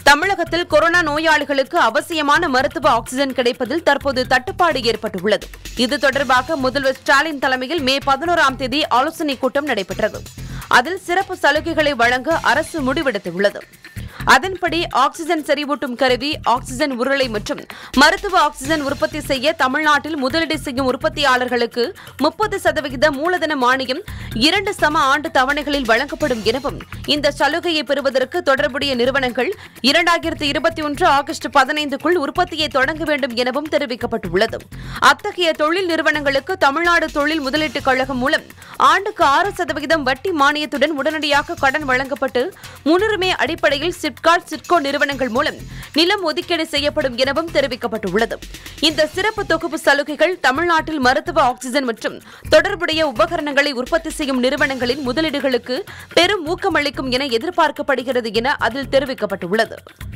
தமிழகத்தில் கொரோனா நோயாளிகளுக்கு அவசியமான மருத்துவ ஆக்ஸிஜன் கிடைப்பதில் தற்போது தட்டுப்பாடு ஏற்பட்டுள்ளது இது தொடர்பாக முதல்வர் ஸ்டாலின் தலைமையில் மே பதினோராம் தேதி ஆலோசனைக் கூட்டம் நடைபெற்றது அதில் சிறப்பு சலுகைகளை வழங்க அரசு முடிவெடுத்துள்ளது அதன்படி ஆக்ஸிஜன் செறிவூட்டும் கருவி ஆக்ஸிஜன் உருளை மற்றும் மருத்துவ ஆக்ஸிஜன் உற்பத்தி செய்ய தமிழ்நாட்டில் முதலீடு செய்யும் உற்பத்தியாளர்களுக்கு முப்பது சதவிகித மூலதன மானியம் இரண்டு சம ஆண்டு தவணைகளில் வழங்கப்படும் எனவும் இந்த சலுகையை பெறுவதற்கு தொடர்புடைய நிறுவனங்கள் இரண்டாயிரத்து இருபத்தி ஒன்று ஆகஸ்ட் பதினைந்துக்குள் உற்பத்தியை தொடங்க வேண்டும் எனவும் தெரிவிக்கப்பட்டுள்ளது அத்தகைய தொழில் நிறுவனங்களுக்கு தமிழ்நாடு தொழில் முதலீட்டுக் கழகம் மூலம் ஆண்டுக்கு ஆறு சதவிகிதம் வட்டி மானியத்துடன் உடனடியாக கடன் வழங்கப்பட்டு முன்னுரிமை அடிப்படையில் சிப்காட் சிட்கோ நிறுவனங்கள் மூலம் நிலம் ஒதுக்கீடு செய்யப்படும் எனவும் தெரிவிக்கப்பட்டுள்ளது இந்த சிறப்பு தொகுப்பு சலுகைகள் தமிழ்நாட்டில் மருத்துவ ஆக்ஸிஜன் மற்றும் தொடர்புடைய உபகரணங்களை உற்பத்தி செய்யும் நிறுவனங்களின் முதலீடுகளுக்கு பெரும் ஊக்கமளிக்கும் என எதிர்பார்க்கப்படுகிறது என அதில் தெரிவிக்கப்பட்டுள்ளது